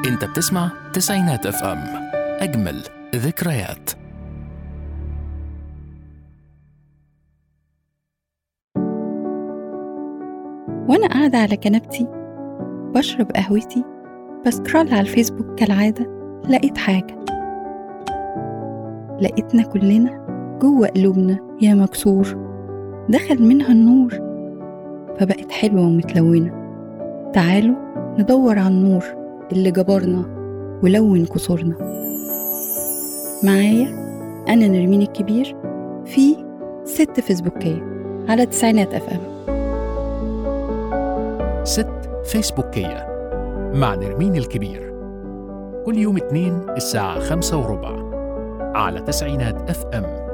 انت بتسمع تسعينات اف ام اجمل ذكريات وأنا قاعدة على كنبتي بشرب قهوتي بسكرول على الفيسبوك كالعادة لقيت حاجة لقيتنا كلنا جوه قلوبنا يا مكسور دخل منها النور فبقت حلوة ومتلونة تعالوا ندور على النور اللي جبرنا ولون كسورنا معايا أنا نرمين الكبير في ست فيسبوكية على تسعينات أف أم ست فيسبوكية مع نرمين الكبير كل يوم اثنين الساعة خمسة وربع على تسعينات اف ام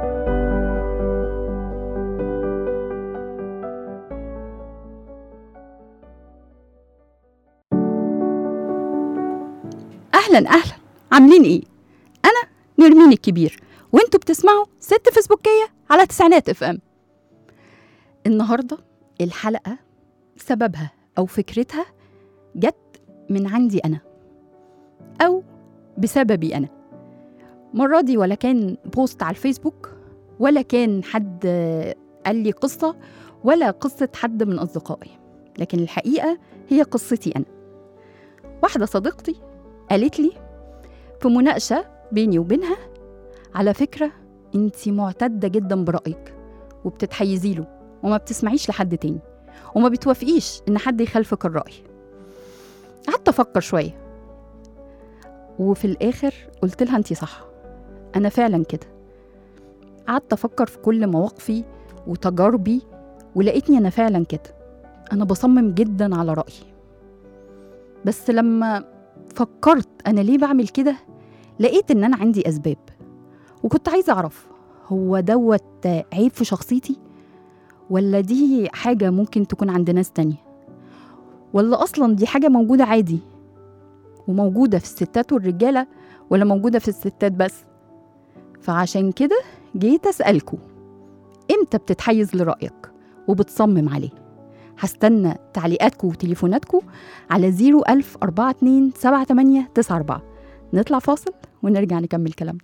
أهلا أهلا عاملين إيه؟ أنا نرمين الكبير وانتوا بتسمعوا ست فيسبوكية على تسعينات اف ام النهاردة الحلقة سببها أو فكرتها جت من عندي أنا أو بسببي أنا مرة دي ولا كان بوست على الفيسبوك ولا كان حد قال لي قصة ولا قصة حد من أصدقائي لكن الحقيقة هي قصتي أنا واحدة صديقتي قالت لي في مناقشة بيني وبينها على فكرة انتي معتدة جدا برأيك وبتتحيزي له وما بتسمعيش لحد تاني وما بتوافقيش ان حد يخالفك الرأي قعدت افكر شوية وفي الاخر قلت لها انتي صح انا فعلا كده قعدت افكر في كل مواقفي وتجاربي ولقيتني انا فعلا كده انا بصمم جدا على رأيي بس لما فكرت انا ليه بعمل كده لقيت ان انا عندي اسباب وكنت عايزه اعرف هو دوت عيب في شخصيتي ولا دي حاجه ممكن تكون عند ناس تانية ولا اصلا دي حاجه موجوده عادي وموجوده في الستات والرجاله ولا موجوده في الستات بس فعشان كده جيت اسالكوا امتى بتتحيز لرايك وبتصمم عليه هستنى تعليقاتكم وتليفوناتكم على 01000 42 78 94 نطلع فاصل ونرجع نكمل كلامنا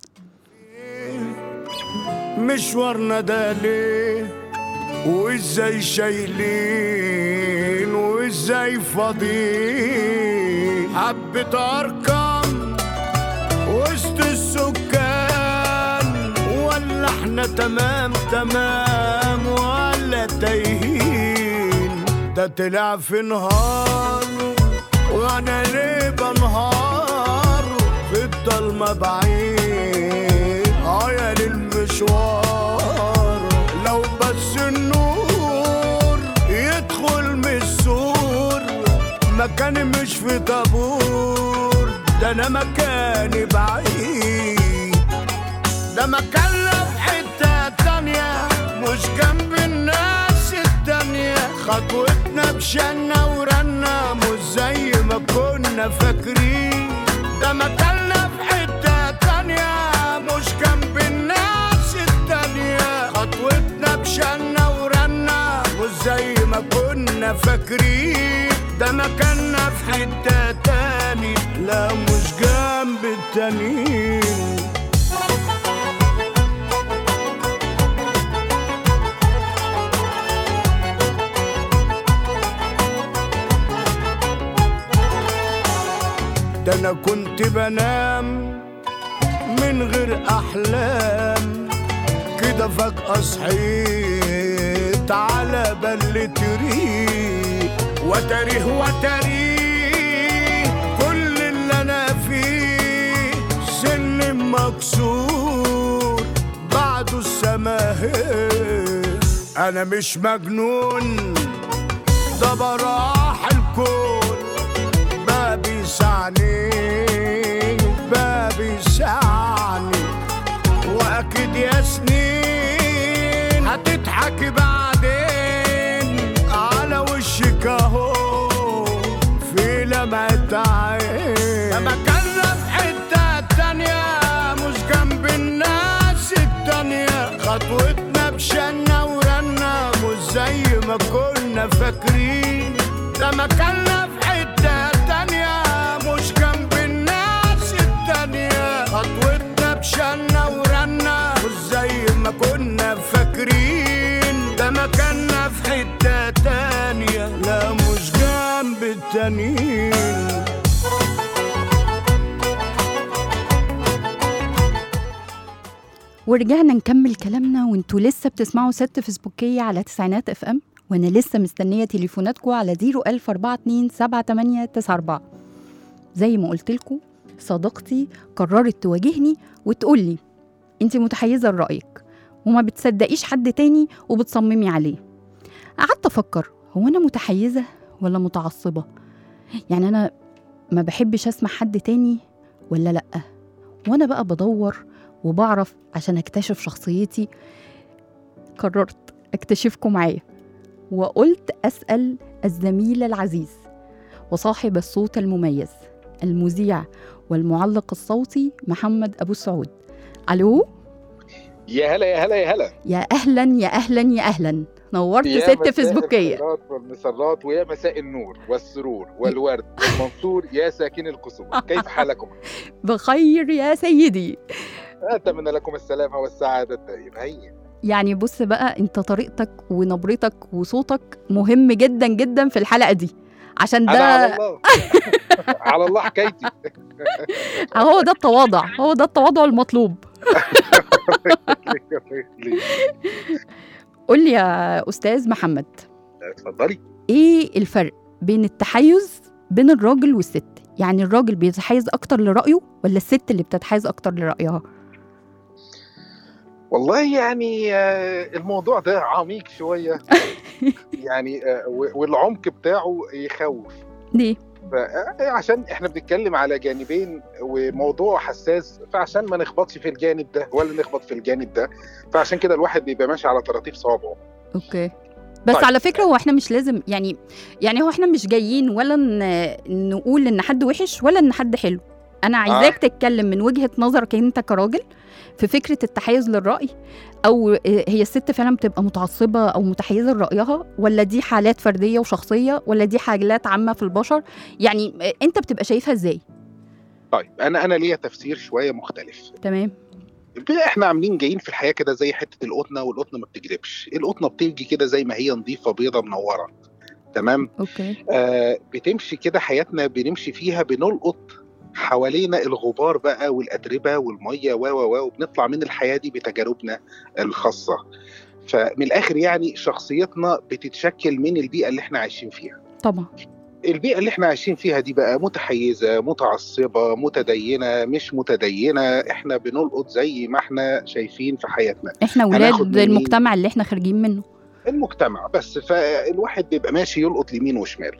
مشوارنا ده ليه وازاي شايلين وازاي فاضيين حبة ارقام وسط السكان ولا احنا تمام تمام ولا تايهين ده طلع في نهار وانا ليه بنهار في الضلمة بعيد اه يا للمشوار لو بس النور يدخل من السور مكاني مش في طابور ده انا مكاني بعيد ده مكاننا في حتة تانية مش جنب الناس التانية خطوتنا بشنا ورنا مش زي ما كنا فاكرين ده مكاننا في حتة تانية مش جنب الناس التانية خطوتنا بشنا ورنا مش زي ما كنا فاكرين ده مكاننا في حتة تاني لا مش جنب التانيين ده انا كنت بنام من غير احلام كده فجأة صحيت على بلة ريق وتاريه وتاريه كل اللي انا فيه سن مكسور بعده السماهير انا مش مجنون ده براح الكون بابي سعني بابي سعني واكيد يا سنين هتضحكي بعدين على وشك اهو في لمعة عين ده مكاننا في حتة تانية مش جنب الناس التانية خطوتنا بشنا ورنا مش زي ما كنا فاكرين ده مكاننا في حتة تانية مش جنب التانيين ورجعنا نكمل كلامنا وانتوا لسه بتسمعوا ست فيسبوكية على تسعينات اف ام وانا لسه مستنية تليفوناتكم على 01042 زي ما قلت لكم صديقتي قررت تواجهني وتقول لي انت متحيزة لرأيك وما بتصدقيش حد تاني وبتصممي عليه قعدت افكر هو انا متحيزة ولا متعصبة يعني انا ما بحبش اسمع حد تاني ولا لأ وانا بقى بدور وبعرف عشان اكتشف شخصيتي قررت اكتشفكم معايا وقلت اسال الزميل العزيز وصاحب الصوت المميز المذيع والمعلق الصوتي محمد ابو السعود الو يا هلا يا هلا يا هلا يا اهلا يا اهلا يا اهلا نورت يا ست مساء فيسبوكيه الخيرات والمسرات ويا مساء النور والسرور والورد والمنصور يا ساكن القصور كيف حالكم؟ بخير يا سيدي أتمنى لكم السلامة والسعادة الدائمة هيا يعني بص بقى انت طريقتك ونبرتك وصوتك مهم جدا جدا في الحلقه دي عشان أنا على ده الله على الله حكايتي هو ده التواضع هو ده التواضع المطلوب قول لي يا استاذ محمد اتفضلي ايه الفرق بين التحيز بين الراجل والست يعني الراجل بيتحيز اكتر لرايه ولا الست اللي بتتحيز اكتر لرايها والله يعني آه، الموضوع ده عميق شوية يعني آه، و- والعمق بتاعه يخوف ليه ف- عشان احنا بنتكلم على جانبين وموضوع حساس فعشان ما نخبطش في الجانب ده ولا نخبط في الجانب ده فعشان كده الواحد بيبقى ماشي على طراطيف صوابعه اوكي بس طيب. على فكره هو احنا مش لازم يعني يعني هو احنا مش جايين ولا ن- نقول ان حد وحش ولا ان حد حلو انا عايزاك آه. تتكلم من وجهه نظرك انت كراجل في فكره التحيز للراي او هي الست فعلا بتبقى متعصبه او متحيزه لرايها ولا دي حالات فرديه وشخصيه ولا دي حاجات عامه في البشر يعني انت بتبقى شايفها ازاي طيب انا انا ليا تفسير شويه مختلف تمام احنا عاملين جايين في الحياه كده زي حته القطنه والقطنه ما بتكذبش القطنه بتيجي كده زي ما هي نظيفه بيضه منوره تمام اوكي آه بتمشي كده حياتنا بنمشي فيها بنلقط حوالينا الغبار بقى والاتربه والميه و و و وبنطلع من الحياه دي بتجاربنا الخاصه فمن الاخر يعني شخصيتنا بتتشكل من البيئه اللي احنا عايشين فيها طبعا البيئة اللي احنا عايشين فيها دي بقى متحيزة متعصبة متدينة مش متدينة احنا بنلقط زي ما احنا شايفين في حياتنا احنا هناخد ولاد من مين؟ المجتمع اللي احنا خارجين منه المجتمع بس فالواحد بيبقى ماشي يلقط يمين وشمال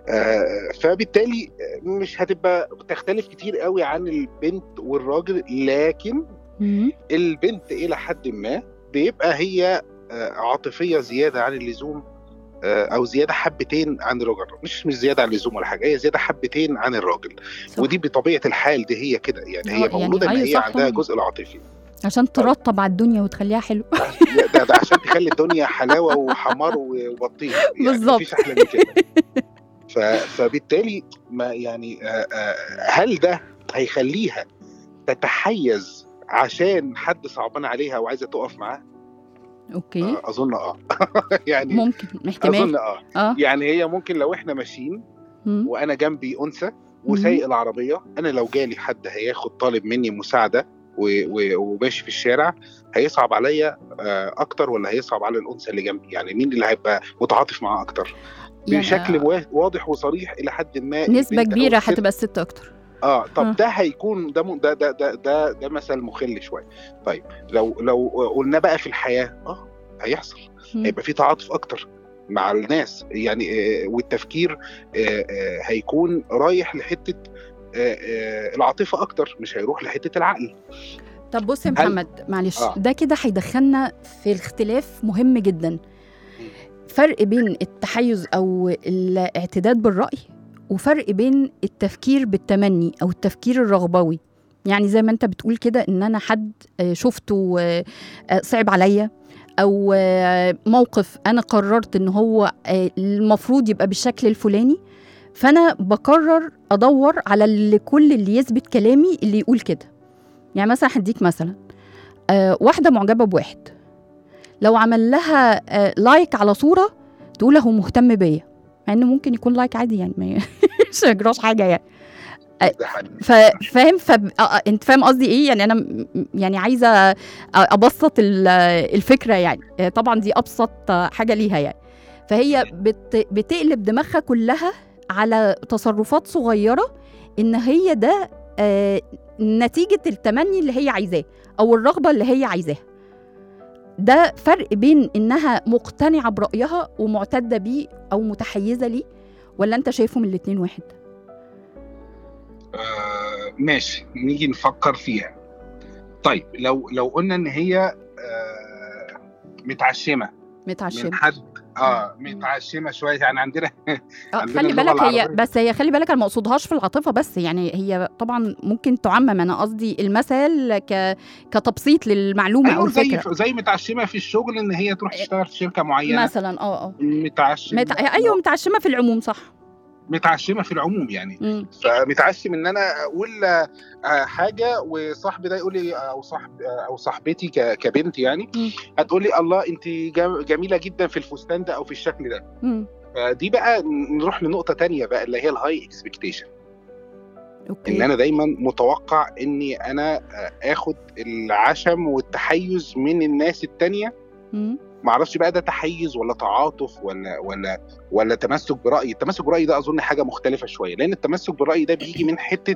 آه فبالتالي مش هتبقى تختلف كتير قوي عن البنت والراجل لكن مم. البنت الى حد ما بيبقى هي آه، عاطفيه زياده عن اللزوم آه، او زياده حبتين عن الراجل مش مش زياده عن اللزوم ولا حاجه هي زياده حبتين عن الراجل صح. ودي بطبيعه الحال دي هي كده يعني آه، هي يعني مولوده ان أيوة هي صح عندها طبعاً. جزء العاطفي عشان ترطب على الدنيا وتخليها حلو ده, ده عشان تخلي الدنيا حلاوه وحمار و- وبطيخ يعني بالظبط. مفيش احلى من كده ف... فبالتالي ما يعني آه، آه، هل ده هيخليها تتحيز عشان حد صعبان عليها وعايزه تقف معاه اوكي آه، اظن اه يعني ممكن احتمال اظن اه اه يعني هي ممكن لو احنا ماشيين مم. وانا جنبي انثى وسايق العربيه انا لو جالي حد هياخد طالب مني مساعده و- و- وماشي في الشارع هيصعب عليا آه، اكتر ولا هيصعب على الانثى اللي جنبي يعني مين اللي هيبقى متعاطف معاه اكتر يعني بشكل وا- واضح وصريح الى حد ما نسبة البنت أو كبيرة الست- هتبقى الست أكتر اه طب آه. ده هيكون ده م- ده ده ده ده, ده مثل مخل شويه طيب لو لو قلنا بقى في الحياه اه هيحصل مم. هيبقى في تعاطف اكتر مع الناس يعني آه، والتفكير آه، آه، هيكون رايح لحته آه، آه، العاطفه اكتر مش هيروح لحته العقل طب بص يا هل- محمد معلش آه. ده كده هيدخلنا في اختلاف مهم جدا فرق بين التحيز أو الاعتداد بالرأي وفرق بين التفكير بالتمني أو التفكير الرغبوي يعني زي ما انت بتقول كده ان انا حد آه، شفته آه، آه، صعب عليا او آه، موقف انا قررت ان هو آه، المفروض يبقى بالشكل الفلاني فانا بقرر ادور على اللي كل اللي يثبت كلامي اللي يقول كده يعني مثلا هديك مثلا آه واحده معجبه بواحد لو عمل لها آه لايك على صوره تقول هو مهتم بيا مع انه ممكن يكون لايك عادي يعني ما مش هيجراش حاجه يعني ده حقيقي. ف- فاهم فب... آه، آه، انت فاهم قصدي ايه يعني انا م- م- يعني عايزه أ- ابسط ال- الفكره يعني آه، طبعا دي ابسط آه، حاجه ليها يعني فهي بت... بتقلب دماغها كلها على تصرفات صغيره ان هي ده آه، نتيجه التمني اللي هي عايزاه او الرغبه اللي هي عايزاها ده فرق بين انها مقتنعه برايها ومعتده بيه او متحيزه ليه ولا انت شايفهم الاتنين واحد آه ماشي نيجي نفكر فيها طيب لو لو قلنا ان هي آه متعشمه متعشمه من حد اه متعشمه شويه يعني عندنا اه عندنا خلي اللغة بالك هي العربية. بس هي خلي بالك انا ما اقصدهاش في العاطفه بس يعني هي طبعا ممكن تعمم انا قصدي المثل ك كتبسيط للمعلومه او ايوه زي الفكره زي متعشمه في الشغل ان هي تروح تشتغل في شركه معينه مثلا اه اه متعشمه مت... ايوه متعشمه في العموم صح متعشمه في العموم يعني مم. فمتعشم ان انا اقول آه، حاجه وصاحبي ده يقول لي او صاحب او صاحبتي ك- كبنت يعني مم. هتقول لي الله انت جم- جميله جدا في الفستان ده او في الشكل ده مم. فدي بقى نروح لنقطه تانية بقى اللي هي الهاي اكسبكتيشن ان اوكي انا دايما متوقع اني انا آه، اخد العشم والتحيز من الناس التانية مم. معرفش بقى ده تحيز ولا تعاطف ولا ولا ولا تمسك برايي التمسك برايي ده اظن حاجه مختلفه شويه لان التمسك برايي ده بيجي من حته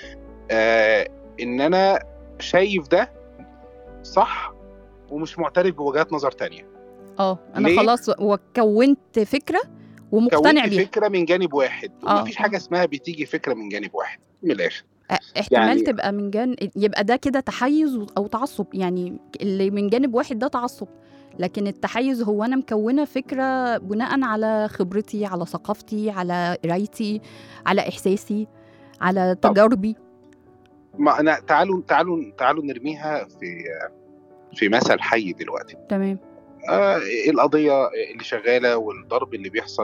آه ان انا شايف ده صح ومش معترف بوجهات نظر تانية اه انا ليه؟ خلاص وكونت فكره ومقتنع كونت بيها فكره من جانب واحد آه، ومفيش آه. حاجه اسمها بتيجي فكره من جانب واحد من الاخر اه، احتمال يعني- تبقى من جانب يبقى ده كده تحيز و- او تعصب يعني اللي من جانب واحد ده تعصب لكن التحيز هو انا مكونه فكره بناء على خبرتي على ثقافتي على قرايتي على احساسي على طب. تجاربي ما انا تعالوا تعالوا تعالوا نرميها في في مثل حي دلوقتي تمام آه القضيه اللي شغاله والضرب اللي بيحصل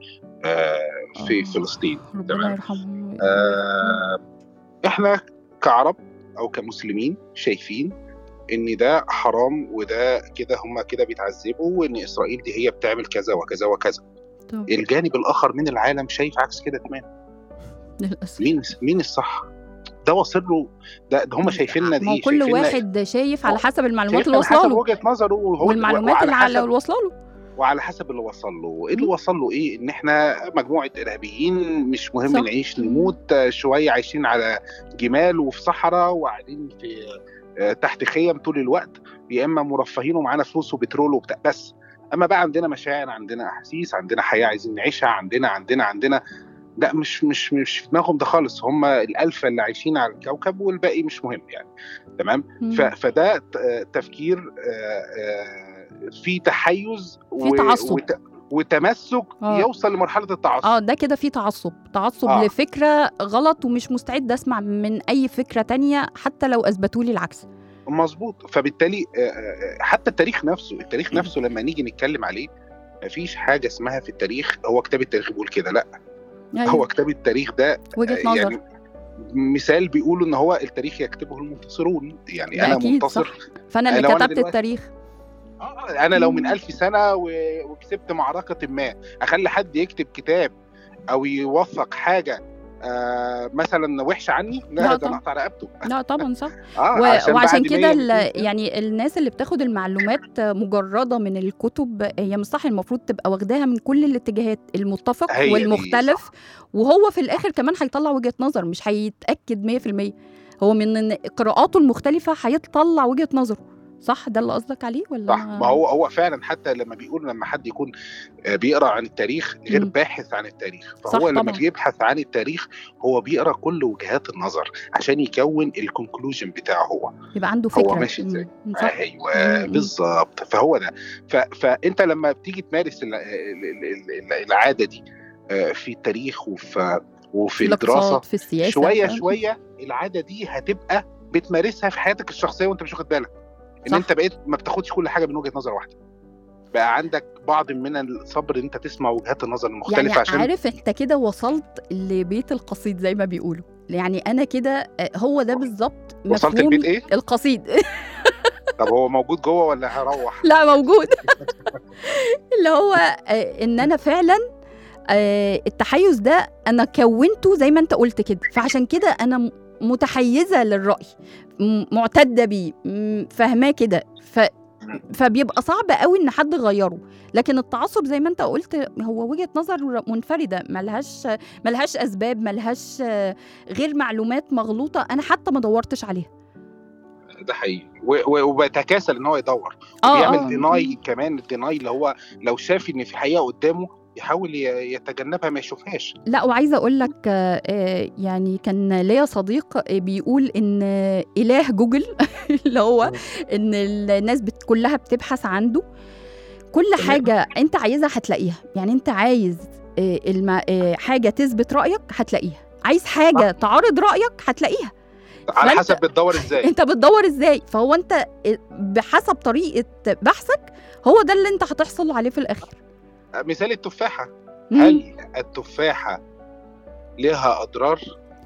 آه في آه. فلسطين ربنا تمام. يرحمه آه احنا كعرب او كمسلمين شايفين ان ده حرام وده كده هم كده بيتعذبوا وان اسرائيل دي هي بتعمل كذا وكذا وكذا طب، الجانب الاخر من العالم شايف عكس كده تماما للاسف مين مين الصح ده واصل له ده, ده هم شايفيننا ما هو دي كل شايفيننا- واحد شايف على هو حسب المعلومات شايفنا اللي على واصله حسب له وجهه نظره وهو والمعلومات وعلى اللي على حسب اللي واصله له وعلى حسب اللي وصل له ايه اللي وصل له ايه ان احنا مجموعه ارهابيين مش مهم صح. نعيش نموت آه، شويه عايشين على جمال وفي صحراء وقاعدين في آه، تحت خيم طول الوقت يا اما مرفهين ومعانا فلوس وبترول وبتاع بس اما بقى عندنا مشاعر عندنا احاسيس عندنا حياه عايزين نعيشها عندنا عندنا عندنا لا مش مش مش في دماغهم ده خالص هم الالفه اللي عايشين على الكوكب والباقي مش مهم يعني تمام مم. ف- فده ت- آه، تفكير آه، آه، في تحيز في تعصب. وت- وتمسك آه. يوصل لمرحله التعصب اه ده كده في تعصب تعصب آه. لفكره غلط ومش مستعد اسمع من اي فكره تانية حتى لو اثبتوا لي العكس مظبوط فبالتالي آه، آه، حتى التاريخ نفسه التاريخ نفسه لما نيجي نتكلم عليه مفيش حاجه اسمها في التاريخ هو كتاب التاريخ بيقول كده لا أيوة. هو كتاب التاريخ ده وجهه آه، نظر يعني مثال بيقولوا ان هو التاريخ يكتبه المنتصرون يعني ده انا أكيد، منتصر صح. فانا اللي لو أنا كتبت دلوقتي- التاريخ آه، انا لو من مم. ألف سنه و- وكسبت معركه ما اخلي حد يكتب كتاب او يوثق حاجه آه مثلا وحشه عني لا لا ده طبعا. انا اقطع رقبته لا طبعا صح اه و... عشان وعشان بعد كده 100 ال... 200 سنة. يعني الناس اللي بتاخد المعلومات مجرده من الكتب هي مش صح المفروض تبقى واخداها من كل الاتجاهات المتفق هي دي والمختلف وهو في الاخر كمان هيطلع وجهه نظر مش هيتاكد 100% هو من قراءاته المختلفه هيطلع وجهه نظره صح ده اللي قصدك عليه ولا صح أنا- ما هو هو فعلا حتى لما بيقول لما حد يكون آه، بيقرا عن التاريخ غير مم. باحث عن التاريخ صح فهو لما طبعاً. بيبحث عن التاريخ هو بيقرا كل وجهات النظر عشان يكون الكونكلوجن بتاعه هو يبقى عنده هو فكره ماشي إزاي؟ مم. صح ايوه مم. بالظبط فهو ده ف... فانت لما بتيجي تمارس ال- ال- ال- ال- العاده دي آه، في التاريخ وفي وفي في الدراسه الاقتصاد في السياسه شويه ف- شويه العاده دي هتبقى بتمارسها في حياتك الشخصيه وانت مش واخد بالك ان صح. انت بقيت ما بتاخدش كل حاجه من وجهه نظر واحده بقى عندك بعض من الصبر ان انت تسمع وجهات النظر المختلفه يعني عشان عارف انت كده وصلت لبيت القصيد زي ما بيقولوا يعني انا كده آه، هو ده بالظبط وصلت مفهومي البيت ايه؟ القصيد طب هو موجود جوه ولا هروح؟ لا موجود اللي هو آه، ان انا فعلا آه التحيز ده انا كونته زي ما انت قلت كده فعشان كده انا م- متحيزه للراي م- معتده بيه م- فاهماه كده ف فبيبقى صعب قوي ان حد يغيره لكن التعصب زي ما انت قلت هو وجهه نظر منفرده ملهاش ملهاش اسباب ملهاش آه، غير معلومات مغلوطه انا حتى ما دورتش عليها ده حقيقي و- و- وبيتكاسل ان هو يدور بيعمل ديناي كمان الديناي اللي هو لو شاف ان في حقيقه قدامه يحاول ي- يتجنبها ما يشوفهاش لا وعايزه اقول لك آه، آه، يعني كان ليا صديق آه، بيقول ان آه، اله جوجل اللي هو ان الناس بت كلها بتبحث عنده كل تمام. حاجه انت عايزها هتلاقيها يعني انت عايز آه، الم... آه، حاجه تثبت رايك هتلاقيها عايز حاجه تعارض رايك هتلاقيها على فأنت- حسب بتدور ازاي انت بتدور ازاي فهو انت آه، بحسب طريقه بحثك هو ده اللي انت هتحصل عليه في الاخر مثال التفاحه مم. هل التفاحه لها اضرار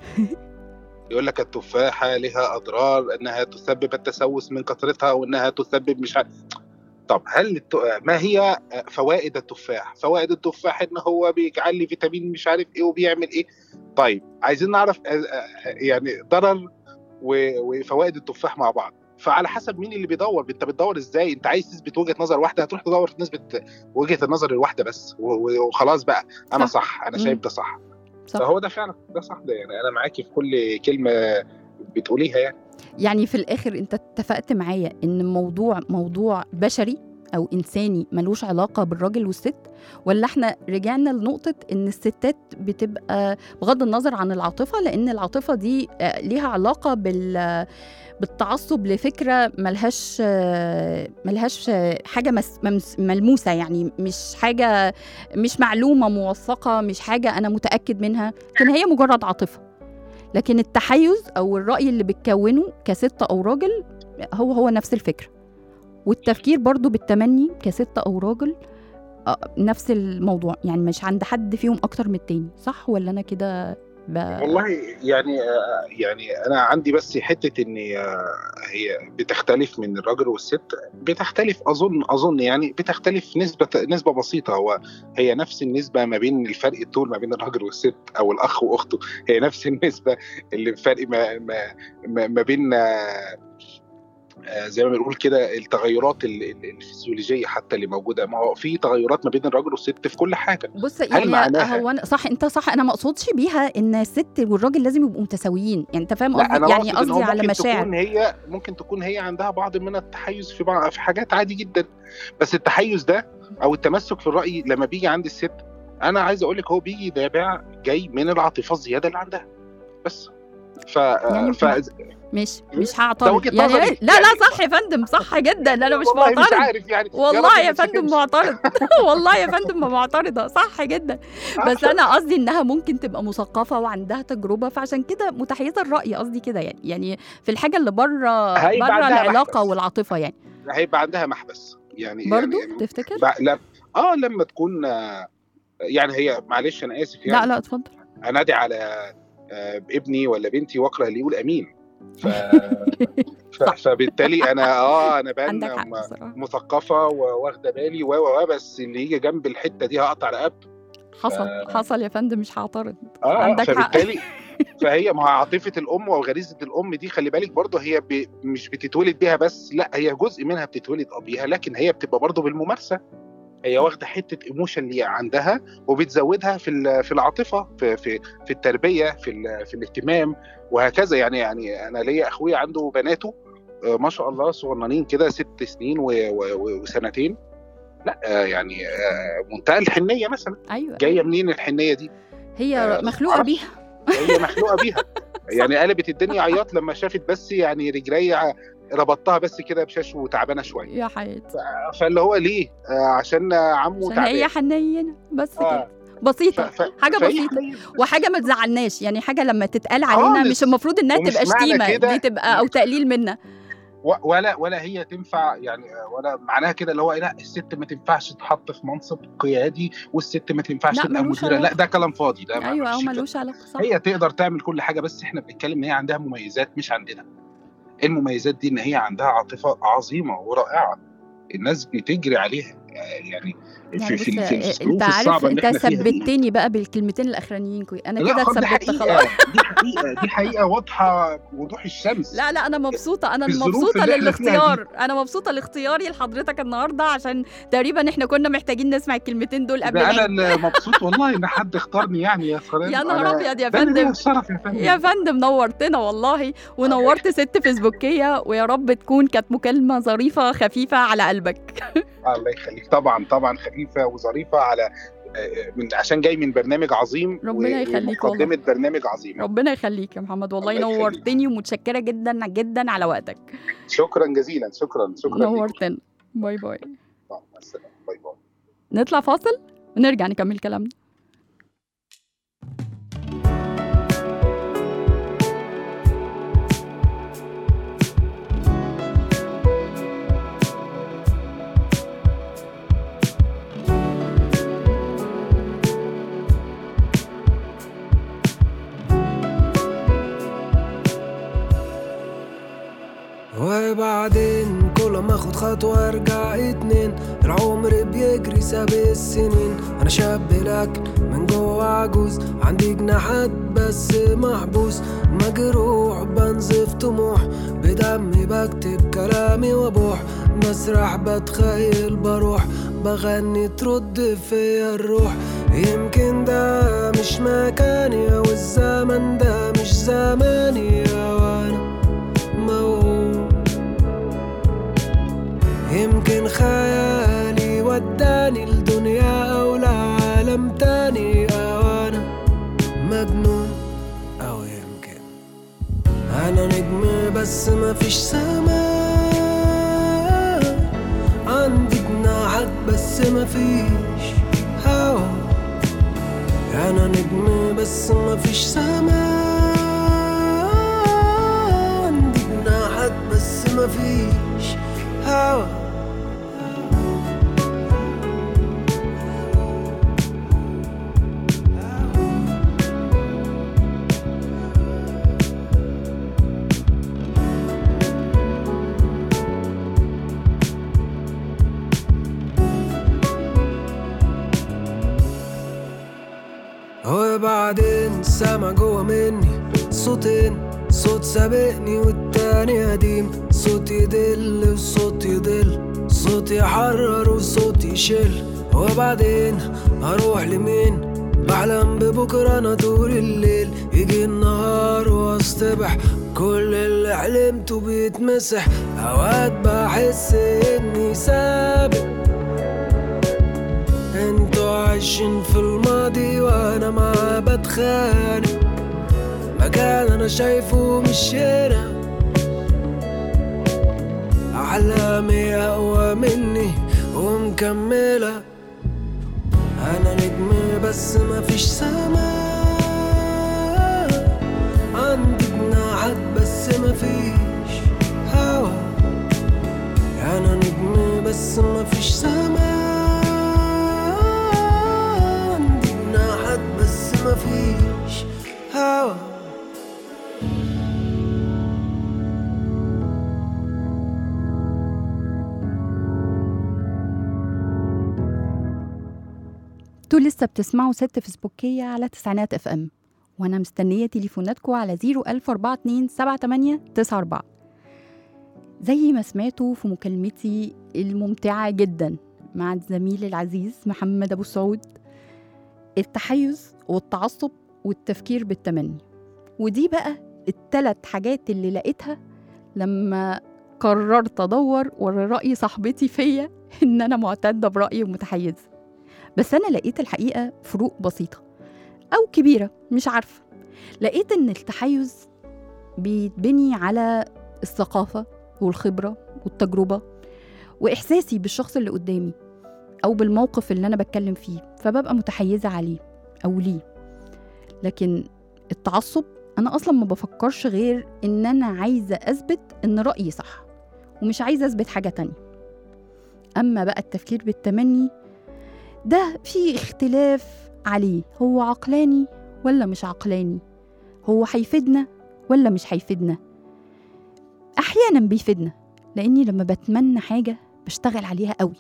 يقول لك التفاحه لها اضرار انها تسبب التسوس من كثرتها وانها تسبب مش عارف طب هل الت... ما هي فوائد التفاح؟ فوائد التفاح ان هو بيجعل لي فيتامين مش عارف ايه وبيعمل ايه؟ طيب عايزين نعرف آه، آه، يعني ضرر و- وفوائد التفاح مع بعض فعلى حسب مين اللي بيدور انت بتدور ازاي انت عايز تثبت وجهه نظر واحده هتروح تدور تثبت وجهه النظر الواحده بس و- و- وخلاص بقى انا صح. صح انا مم. شايف ده صح صح. فهو ده فعلا ده صح ده يعني انا معاكي في كل كلمه بتقوليها يعني يعني في الاخر انت اتفقت معايا ان الموضوع موضوع بشري او انساني ملوش علاقه بالراجل والست ولا احنا رجعنا لنقطه ان الستات بتبقى بغض النظر عن العاطفه لان العاطفه دي آه، ليها علاقه بال بالتعصب لفكره ملهاش آه، ملهاش آه، حاجه مس- ممس- ملموسه يعني مش حاجه مش معلومه موثقه مش حاجه انا متاكد منها لكن هي مجرد عاطفه لكن التحيز او الراي اللي بتكونه كست او راجل هو هو نفس الفكره والتفكير برضو بالتمني كست او راجل آه، نفس الموضوع يعني مش عند حد فيهم اكتر من التاني صح ولا انا كده ب... والله يعني آه، يعني انا عندي بس حته ان آه، هي بتختلف من الراجل والست بتختلف اظن اظن يعني بتختلف نسبه نسبه بسيطه هو هي نفس النسبه ما بين الفرق الطول ما بين الراجل والست او الاخ واخته هي نفس النسبه اللي الفرق ما ما ما, ما بين آه، آه، زي ما بنقول كده التغيرات ال- ال- الفسيولوجيه حتى اللي موجوده ما هو في تغيرات ما بين الراجل والست في كل حاجه بص يعني معناها- هو أنا صح انت صح انا ما اقصدش بيها ان الست والراجل لازم يبقوا متساويين يعني انت فاهم لا قصدي انا يعني أقصد إن هو قصدي على ممكن مشاعر تكون هي ممكن تكون هي عندها بعض من التحيز في بعض في حاجات عادي جدا بس التحيز ده او التمسك في الراي لما بيجي عند الست انا عايز اقول لك هو بيجي دافع جاي من العاطفه الزياده اللي عندها بس ف, يعني ف... مش إيه؟ مش ده هعترض وجهة يعني نظري. لا لا يعني- صح يا فندم صح جدا انا مش والله مش معترض عارف يعني والله رب يا ما فندم تشتمش. معترض والله يا فندم ما معترضه صح جدا بس انا قصدي انها ممكن تبقى مثقفه وعندها تجربه فعشان كده متحيزه الراي قصدي كده يعني يعني في الحاجه اللي بره هيبقى بره عندها العلاقه محبس. والعاطفه يعني هيبقى عندها محبس يعني برضو يعني تفتكر بع- لا اه لما تكون آه، يعني هي معلش انا اسف لا يعني لا اتفضل انادي على آه، ابني ولا بنتي واكره اللي يقول امين ف... ف... صح. فبالتالي انا اه انا بان عندك حق م- بصراحه مثقفه وواخده بالي و و و بس اللي يجي جنب الحته دي هقطع رقبته حصل حصل يا فندم مش هعترض اه عندك حق. فبالتالي فهي ما هي عاطفه الام وغريزه الام دي خلي بالك برضه هي ب... مش بتتولد بيها بس لا هي جزء منها بتتولد اه بيها لكن هي بتبقى برضه بالممارسه هي واخده حته ايموشن اللي عندها وبتزودها في ال- في العاطفه في في في التربيه في ال- في الاهتمام وهكذا يعني يعني انا ليا اخويا عنده بناته آه، ما شاء الله صغننين كده ست سنين و- و- و- وسنتين لا آه، يعني آه، منتهى الحنيه مثلا ايوه جايه منين الحنيه دي؟ هي آه، مخلوقه معرفش. بيها هي مخلوقه بيها يعني قلبت الدنيا عياط لما شافت بس يعني رجلي ربطتها بس كده بشاش وتعبانه شويه يا حياتي فاللي هو ليه؟ آه، عشان عمه عشان هي تعبان حنينه بس آه. كده بسيطه ف- ف- حاجة فهي بسيطة. حنية. وحاجه ما تزعلناش يعني حاجه لما تتقال علينا خالص. مش المفروض انها ومش تبقى معنى شتيمه كده- دي تبقى او تقليل منا و- ولا ولا هي تنفع يعني ولا معناها كده اللي هو إيه، لا الست ما تنفعش تتحط في منصب قيادي والست ما تنفعش لا، تبقى ملوش مديره لا علاقة. ده كلام فاضي ده ما- ايوه او مش كده. ملوش علاقه صح هي تقدر تعمل كل حاجه بس احنا بنتكلم ان هي عندها مميزات مش عندنا المميزات دي ان هي عندها عاطفه عظيمه ورائعه الناس بتجري عليها يعني يعني في في, بص في انت الظروف عارف الصعبه اللي انت احنا فيها دي ثبتني بقى بالكلمتين الاخرانيين كوي انا لا كده خلاص دي اتثبت حقيقه خلاص دي حقيقه دي حقيقه واضحه وضوح الشمس لا لا انا مبسوطه انا في الظروف مبسوطه اللي احنا فيها دي. للاختيار انا مبسوطه لاختياري لحضرتك النهارده عشان تقريبا احنا كنا محتاجين نسمع الكلمتين دول قبل ده انا العيد اللي مبسوط والله ان حد اختارني يعني يا سلام يا نهار أنا- ابيض يا ده اللي ليا فندم الشرف يا فندم يا فندم نورتنا والله ونورت ست فيسبوكيه ويا رب تكون كانت مكالمه ظريفه خفيفه على قلبك الله يخليك طبعا طبعا خفيفه وظريفه على آه، من عشان جاي من برنامج عظيم ربنا و- يخليك ومقدمه برنامج عظيم ربنا يخليك يا محمد والله الله يخليك. نورتني ومتشكره جدا جدا على وقتك شكرا جزيلا شكرا شكرا ليك. نورتنا باي باي مع السلامه باي باي نطلع فاصل ونرجع نكمل كلامنا وبعدين كل ما اخد خطوة ارجع اتنين العمر بيجري ساب السنين انا شاب لكن من جوه عجوز عندي جناحات بس محبوس مجروح بنزف طموح بدمي بكتب كلامي وابوح مسرح بتخيل بروح بغني ترد فيا الروح يمكن ده مش مكاني او الزمن ده مش زماني وانا موهوم يمكن خيالي وداني لدنيا أو لعالم تاني أو أنا مجنون أو يمكن أنا نجم بس مفيش سماء عندي جناحات بس مفيش هوا أنا نجم بس مفيش سماء عندي جناحات بس مفيش هوا وبعدين سما جوا مني صوتين صوت سابقني والتاني قديم صوت يدل وصوت يضل صوت يحرر وصوت يشل وبعدين هروح لمين بحلم ببكرة أنا طول الليل يجي النهار واصطبح كل اللي حلمته بيتمسح أوقات بحس إني سابق انتوا عايشين في الماضي وانا معاه بتخانق مكان انا شايفه مش هنا احلامي اقوى مني ومكمله انا نجم بس مفيش سماء عندي جناحات بس مفيش هوا انا نجم بس مفيش سماء عندي جناحات بس مفيش هوا انتوا لسه بتسمعوا ست فيسبوكية على تسعينات اف ام وانا مستنية تليفوناتكم على 01042 زي ما سمعتوا في مكالمتي الممتعة جدا مع الزميل العزيز محمد أبو سعود التحيز والتعصب والتفكير بالتمني ودي بقى التلات حاجات اللي لقيتها لما قررت أدور ورا رأي صاحبتي فيا إن أنا معتدة برأيي ومتحيزة بس أنا لقيت الحقيقة فروق بسيطة أو كبيرة مش عارفة لقيت إن التحيز بيتبني على الثقافة والخبرة والتجربة وإحساسي بالشخص اللي قدامي أو بالموقف اللي أنا بتكلم فيه فببقى متحيزة عليه أو ليه لكن التعصب أنا أصلا ما بفكرش غير إن أنا عايزة أثبت إن رأيي صح ومش عايزة أثبت حاجة تانية أما بقى التفكير بالتمني ده في اختلاف عليه هو عقلاني ولا مش عقلاني هو هيفيدنا ولا مش هيفيدنا احيانا بيفيدنا لاني لما بتمنى حاجه بشتغل عليها قوي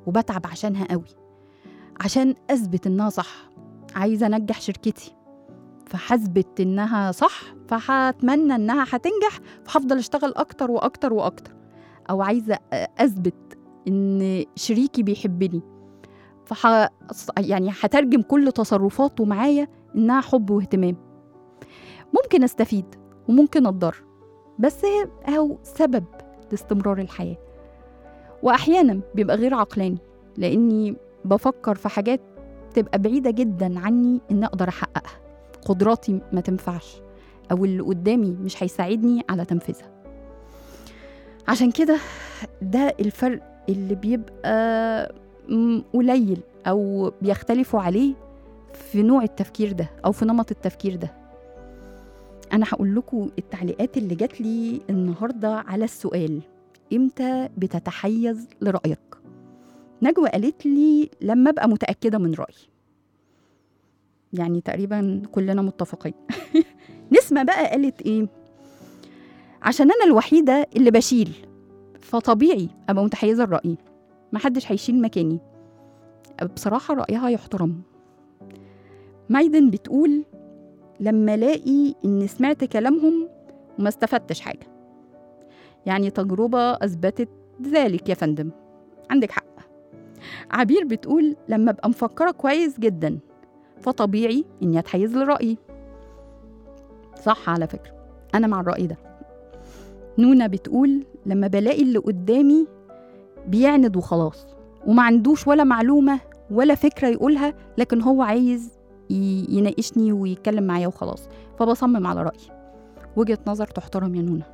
وبتعب عشانها قوي عشان اثبت انها صح عايزه انجح شركتي فحثبت انها صح فهتمنى انها هتنجح فهفضل اشتغل اكتر واكتر واكتر او عايزه اثبت ان شريكي بيحبني فح يعني هترجم كل تصرفاته معايا انها حب واهتمام ممكن استفيد وممكن اتضر بس هي هو سبب لاستمرار الحياه واحيانا بيبقى غير عقلاني لاني بفكر في حاجات تبقى بعيده جدا عني ان اقدر احققها قدراتي ما تنفعش او اللي قدامي مش هيساعدني على تنفيذها عشان كده ده الفرق اللي بيبقى م- قليل او بيختلفوا عليه في نوع التفكير ده او في نمط التفكير ده انا هقول لكم التعليقات اللي جات لي النهارده على السؤال امتى بتتحيز لرايك نجوى قالت لي لما ابقى متاكده من رايي يعني تقريبا كلنا متفقين نسمة بقى قالت ايه عشان انا الوحيده اللي بشيل فطبيعي ابقى متحيزه لرايي محدش هيشيل مكاني بصراحه رايها يحترم مايدن بتقول لما الاقي اني سمعت كلامهم وما استفدتش حاجه يعني تجربه اثبتت ذلك يا فندم عندك حق عبير بتقول لما ابقى مفكره كويس جدا فطبيعي اني اتحيز لرايي صح على فكره انا مع الراي ده نونا بتقول لما بلاقي اللي قدامي بيعند وخلاص وما عندوش ولا معلومه ولا فكره يقولها لكن هو عايز ي- يناقشني ويتكلم معايا وخلاص فبصمم على رايي وجهه نظر تحترم يا نونا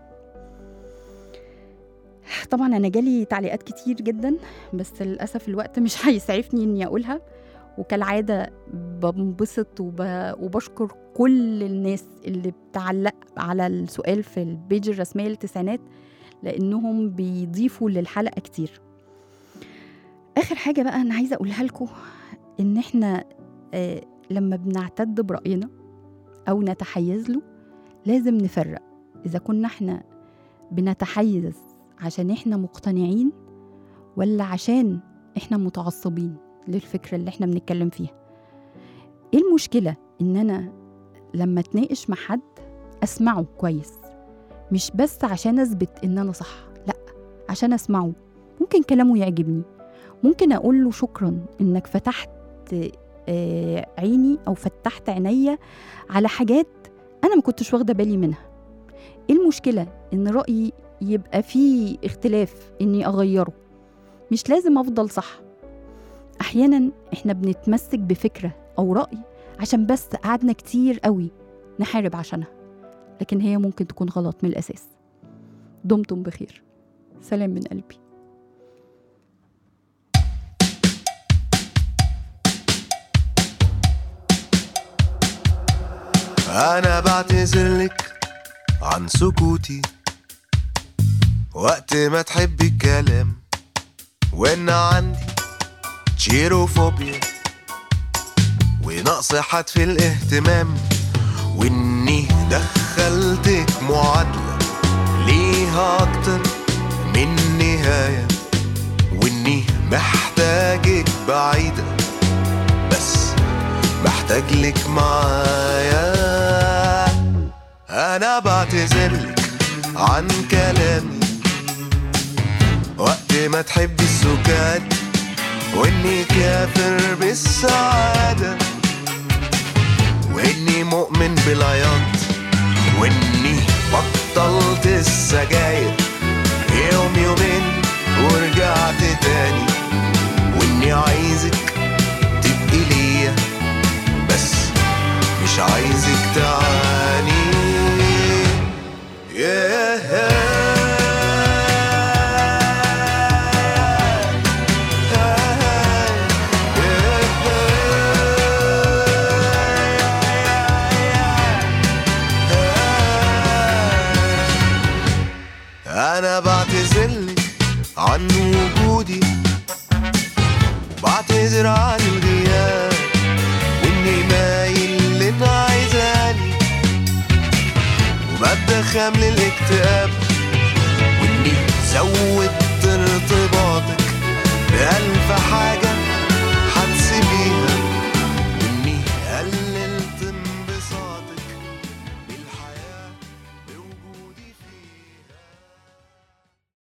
طبعا انا جالي تعليقات كتير جدا بس للاسف الوقت مش هيسعفني اني اقولها وكالعاده بنبسط وب... وبشكر كل الناس اللي بتعلق على السؤال في البيج الرسميه للتسعينات لانهم بيضيفوا للحلقه كتير اخر حاجه بقى انا عايزه اقولها لكم ان احنا آه لما بنعتد براينا او نتحيز له لازم نفرق اذا كنا احنا بنتحيز عشان احنا مقتنعين ولا عشان احنا متعصبين للفكره اللي احنا بنتكلم فيها ايه المشكله ان انا لما اتناقش مع حد اسمعه كويس مش بس عشان اثبت ان انا صح لا عشان اسمعه ممكن كلامه يعجبني ممكن اقول له شكرا انك فتحت آه، عيني او فتحت عينيا على حاجات انا ما كنتش واخده بالي منها ايه المشكله ان رايي يبقى فيه اختلاف اني اغيره مش لازم افضل صح احيانا احنا بنتمسك بفكره او راي عشان بس قعدنا كتير قوي نحارب عشانها لكن هي ممكن تكون غلط من الاساس دمتم بخير سلام من قلبي أنا بعتذرلك عن سكوتي وقت ما تحبي الكلام وإن عندي تشيروفوبيا ونقص حد في الاهتمام وإني دخلتك معادلة ليها أكتر من نهاية وإني محتاجك بعيدة بس محتاج لك معايا انا بعتذرلك عن كلامي وقت ما تحبي السكات واني كافر بالسعادة واني مؤمن بالعياط واني بطلت السجاير يوم يومين ورجعت تاني واني عايزك تبقي ليا بس مش عايزك تعاني أنا بعتذرلك عن وجودي بعتذر عن الغياب واني مايل لنا عايزاني وببدا خامل الاكتئاب واني زودت ارتباطك ألف